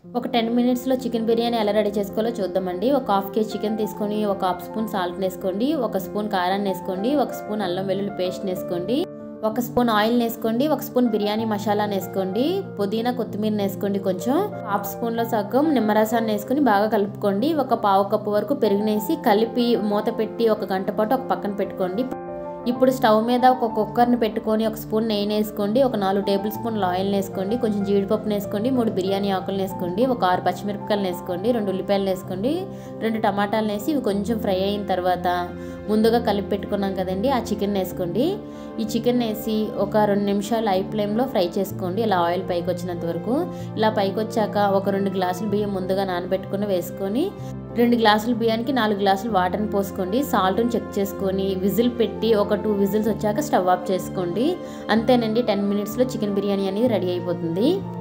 ఒక టెన్ మినిట్స్లో చికెన్ బిర్యానీ ఎలా రెడీ చేసుకోవాలో చూద్దామండి ఒక హాఫ్ కేజీ చికెన్ తీసుకొని ఒక హాఫ్ స్పూన్ సాల్ట్ వేసుకోండి ఒక స్పూన్ కారాన్ని వేసుకోండి ఒక స్పూన్ అల్లం వెల్లుల్లి పేస్ట్ వేసుకోండి ఒక స్పూన్ ఆయిల్ వేసుకోండి ఒక స్పూన్ బిర్యానీ మసాలా వేసుకోండి పుదీనా కొత్తిమీర వేసుకోండి కొంచెం హాఫ్ స్పూన్లో సగం నిమ్మరసాన్ని వేసుకొని బాగా కలుపుకోండి ఒక పావు కప్పు వరకు పెరుగునేసి కలిపి మూత పెట్టి ఒక గంట పాటు ఒక పక్కన పెట్టుకోండి ఇప్పుడు స్టవ్ మీద ఒక కుక్కర్ని పెట్టుకొని ఒక స్పూన్ నెయ్యి వేసుకోండి ఒక నాలుగు టేబుల్ స్పూన్ల ఆయిల్ వేసుకోండి కొంచెం జీడిపప్పును వేసుకోండి మూడు బిర్యానీ ఆకులను వేసుకోండి ఒక ఆరు పచ్చిమిరపకాయలు వేసుకోండి రెండు ఉల్లిపాయలు వేసుకోండి రెండు టమాటాలు వేసి ఇవి కొంచెం ఫ్రై అయిన తర్వాత ముందుగా కలిపి పెట్టుకున్నాం కదండి ఆ చికెన్ వేసుకోండి ఈ చికెన్ వేసి ఒక రెండు నిమిషాలు ఐ ఫ్లేమ్లో ఫ్రై చేసుకోండి ఇలా ఆయిల్ పైకి వచ్చినంత వరకు ఇలా పైకి వచ్చాక ఒక రెండు గ్లాసులు బియ్యం ముందుగా నానబెట్టుకుని వేసుకొని రెండు గ్లాసుల బియ్యానికి నాలుగు గ్లాసులు వాటర్ని పోసుకోండి సాల్ట్ని చెక్ చేసుకొని విజిల్ పెట్టి ఒక టూ విజిల్స్ వచ్చాక స్టవ్ ఆఫ్ చేసుకోండి అంతేనండి టెన్ మినిట్స్లో చికెన్ బిర్యానీ అనేది రెడీ అయిపోతుంది